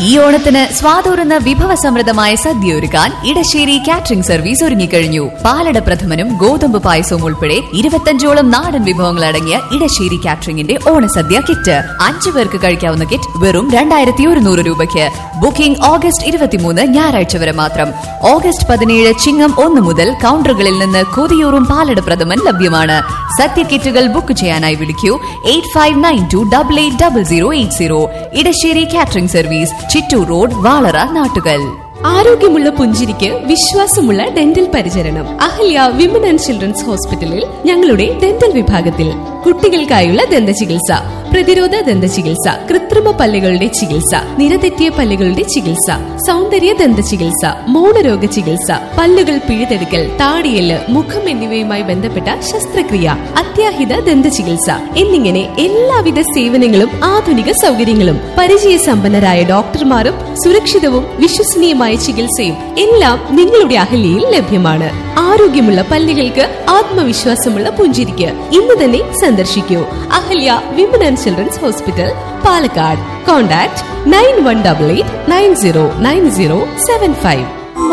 ഈ ഓണത്തിന് സ്വാതൂറുന്ന വിഭവസമൃദ്ധമായ സദ്യ ഒരുക്കാൻ ഇടശ്ശേരി കാറ്ററിംഗ് സർവീസ് ഒരുങ്ങിക്കഴിഞ്ഞു പാലട പ്രഥമനും ഗോതമ്പ് പായസവും ഉൾപ്പെടെ ഇരുപത്തഞ്ചോളം നാടൻ വിഭവങ്ങൾ അടങ്ങിയ ഇടശ്ശേരി കാറ്ററിംഗിന്റെ ഓണസദ്യ കിറ്റ് അഞ്ചു പേർക്ക് കഴിക്കാവുന്ന കിറ്റ് വെറും രണ്ടായിരത്തി ഒരുന്നൂറ് രൂപയ്ക്ക് ബുക്കിംഗ് ഓഗസ്റ്റ് ഇരുപത്തിമൂന്ന് ഞായറാഴ്ച വരെ മാത്രം ഓഗസ്റ്റ് പതിനേഴ് ചിങ്ങം ഒന്ന് മുതൽ കൗണ്ടറുകളിൽ നിന്ന് കൊതിയൂറും പാലട പ്രഥമൻ ലഭ്യമാണ് സദ്യ കിറ്റുകൾ ബുക്ക് ചെയ്യാനായി വിളിക്കൂ eight five nine two double eight double zero eight zero Edasseri catering service Chittur road Valara Nattukal ആരോഗ്യമുള്ള പുഞ്ചിരിക്ക് വിശ്വാസമുള്ള ഡെന്റൽ പരിചരണം അഹല്യ വിമൻ ആൻഡ് ചിൽഡ്രൻസ് ഹോസ്പിറ്റലിൽ ഞങ്ങളുടെ ഡെന്റൽ വിഭാഗത്തിൽ കുട്ടികൾക്കായുള്ള ദന്ത ചികിത്സ പ്രതിരോധ ദന്ത ചികിത്സ കൃത്രിമ പല്ലുകളുടെ ചികിത്സ നിരതെറ്റിയ പല്ലുകളുടെ ചികിത്സ സൗന്ദര്യ ദന്ത ചികിത്സ മൗനരോഗ ചികിത്സ പല്ലുകൾ പിഴുതെടുക്കൽ താടിയല് മുഖം എന്നിവയുമായി ബന്ധപ്പെട്ട ശസ്ത്രക്രിയ അത്യാഹിത ദന്ത ചികിത്സ എന്നിങ്ങനെ എല്ലാവിധ സേവനങ്ങളും ആധുനിക സൗകര്യങ്ങളും പരിചയസമ്പന്നരായ ഡോക്ടർമാരും സുരക്ഷിതവും വിശ്വസനീയമായ ചികിത്സയും എല്ലാം നിങ്ങളുടെ അഹല്യയിൽ ലഭ്യമാണ് ആരോഗ്യമുള്ള പല്ലുകൾക്ക് ആത്മവിശ്വാസമുള്ള പുഞ്ചിരിക്ക് ഇന്ന് തന്നെ സന്ദർശിക്കൂ Ahalya women and children's hospital Palakkad contact nine one double eight nine zero nine zero seven five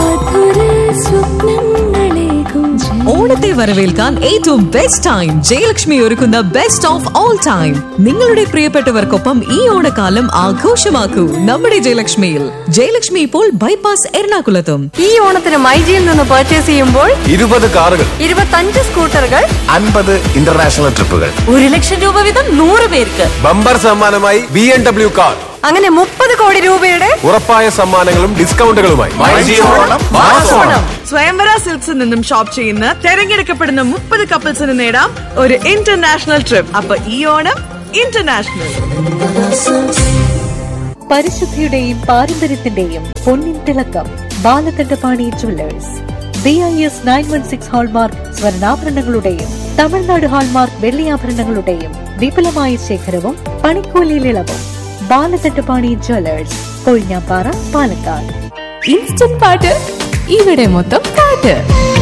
ഓണത്തെ വരവേൽക്കാൻ ഏറ്റവും ബെസ്റ്റ് ടൈം ജയലക്ഷ്മി ഒരുക്കുന്ന ബെസ്റ്റ് ഓഫ് ഓൾ ടൈം നിങ്ങളുടെ പ്രിയപ്പെട്ടവർക്കൊപ്പം ഈ ഓണക്കാലം ആഘോഷമാക്കൂ നമ്മുടെ ജയലക്ഷ്മിയിൽ ജയലക്ഷ്മി ഇപ്പോൾ ബൈപ്പാസ് എറണാകുളത്തും ഈ ഓണത്തിന് മൈജിയിൽ നിന്ന് പർച്ചേസ് ചെയ്യുമ്പോൾ ഇരുപത് കാറുകൾ ഇരുപത്തഞ്ച് സ്കൂട്ടറുകൾ അൻപത് ഇന്റർനാഷണൽ ട്രിപ്പുകൾ ഒരു ലക്ഷം രൂപ വീതം നൂറ് പേർക്ക് ബമ്പർ സമ്മാനമായി ബി എം ഡബ്ല്യു കാർ അങ്ങനെ മുപ്പത് കോടി രൂപയുടെ ഉറപ്പായ സമ്മാനങ്ങളും ഡിസ്കൗണ്ടുകളുമായി സ്വയംവര സിൽക്സിൽ നിന്നും ഷോപ്പ് ചെയ്യുന്ന തെരഞ്ഞെടുക്കപ്പെടുന്ന മുപ്പത് കപ്പിൾസിന് നേടാം ഒരു ഇന്റർനാഷണൽ ട്രിപ്പ് അപ്പൊ ഈ ഓണം ഇന്റർനാഷണൽ പരിശുദ്ധിയുടെയും പാരമ്പര്യത്തിന്റെയും പൊന്നിൻ തിളക്കം Balakandapani jewellers B I S nine one six hallmark സ്വർണ്ണാഭരണങ്ങളുടെയും തമിഴ്നാട് ഹാൾമാർക്ക് വെള്ളിയാഭരണങ്ങളുടെയും വിപുലമായ ശേഖരവും പണിക്കൂലിയിൽ ഇളവും ബാലകണ്ഠപാണി ജുവല്ലേഴ്സ് കൊഴിഞ്ഞാപ്പാറ പാലക്കാട് ഇൻസ്റ്റന്റ് പാട്ട് ഇവിടെ മൊത്തം പാട്ട്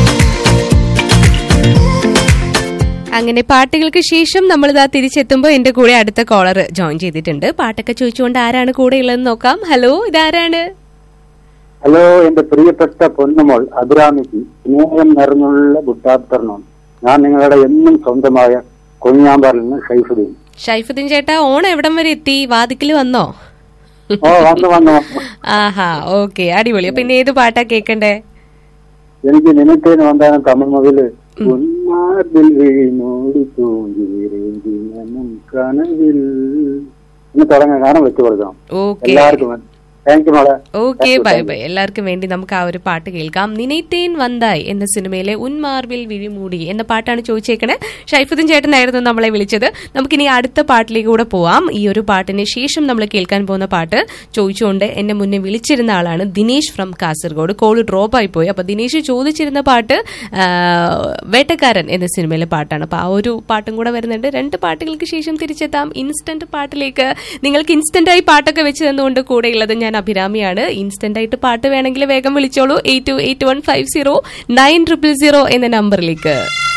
അങ്ങനെ പാട്ടുകൾക്ക് ശേഷം നമ്മൾ ഇതാ തിരിച്ചെത്തുമ്പോൾ എന്റെ കൂടെ അടുത്ത കോളർ ജോയിൻ ചെയ്തിട്ടുണ്ട് പാട്ടൊക്കെ ചോദിച്ചുകൊണ്ട് ആരാണ് കൂടെ ഉള്ളതെന്ന് നോക്കാം ഹലോ ഇതാരാണ് ഹലോ എന്റെ പ്രിയപ്പെട്ട പൊന്നുമോൾ അഭിരാമിക്ക് സ്നേഹം നിറഞ്ഞുള്ള ഗുഡ് ആഫ്റ്റർനൂൺ ഞാൻ നിങ്ങളുടെ എന്നും സ്വന്തമായ കൊഞ്ഞാമ്പാറിൽ നിന്ന് ഷൈഫുദ്ദീൻ ഷൈഫുദ്ദീൻ ചേട്ടാ ഓണം എവിടം വരെ എത്തി വാതിക്കൽ വന്നോ ഓ വന്നു വന്നു വന്നു. ആഹാ ഓക്കെ അടിപൊളി അപ്പൊ ഇനി ഏത് പാട്ടാ കേക്കണ്ടേ എനിക്ക് നിനക്കേന് വന്നാണ് തമിഴ് മുതല് ഉന്മാർദിൽ വീണോടി തൂങ്ങിരേന്തിനും കനവിൽ എന്ന് തുടങ്ങാൻ ഗാനം വെച്ചു കൊടുക്കാം ഓക്കെ എല്ലാവർക്കും താങ്ക് യു മോളെ ഓക്കെ ബൈ ബൈ എല്ലാവർക്കും വേണ്ടി നമുക്ക് ആ ഒരു പാട്ട് കേൾക്കാം നിനൈത്തേൻ വന്തായ് എന്ന സിനിമയിലെ ഉൻമാർവിൽ വിഴിമൂടി എന്ന പാട്ടാണ് ചോദിച്ചേക്കണേ ഷൈഫുദ്ദീൻ ചേട്ടനായിരുന്നു നമ്മളെ വിളിച്ചത് നമുക്കിനി അടുത്ത പാട്ടിലേക്ക് കൂടെ പോവാം ഈ ഒരു പാട്ടിന് ശേഷം നമ്മൾ കേൾക്കാൻ പോകുന്ന പാട്ട് ചോദിച്ചുകൊണ്ട് എന്നെ മുന്നേ വിളിച്ചിരുന്ന ആളാണ് Dinesh from Kasaragod call drop ആയി പോയി അപ്പൊ ദിനേശ് ചോദിച്ചിരുന്ന പാട്ട് ആ, വേട്ടക്കാരൻ എന്ന സിനിമയിലെ പാട്ടാണ് അപ്പൊ ആ ഒരു പാട്ടും കൂടെ വരുന്നുണ്ട് രണ്ട് പാട്ടുകൾക്ക് ശേഷം തിരിച്ചെത്താം ഇൻസ്റ്റന്റ് പാട്ടിലേക്ക് നിങ്ങൾക്ക് ഇൻസ്റ്റന്റ് ആയി പാട്ടൊക്കെ വെച്ച് തന്നുകൊണ്ട് കൂടെയുള്ളത് ഞാൻ അഭിരാമിയാണ് ഇൻസ്റ്റന്റ് ആയിട്ട് പാട്ട് വേണമെങ്കിൽ വേഗം വിളിച്ചോളൂ eight two eight one five zero nine triple zero എന്ന നമ്പറിലേക്ക്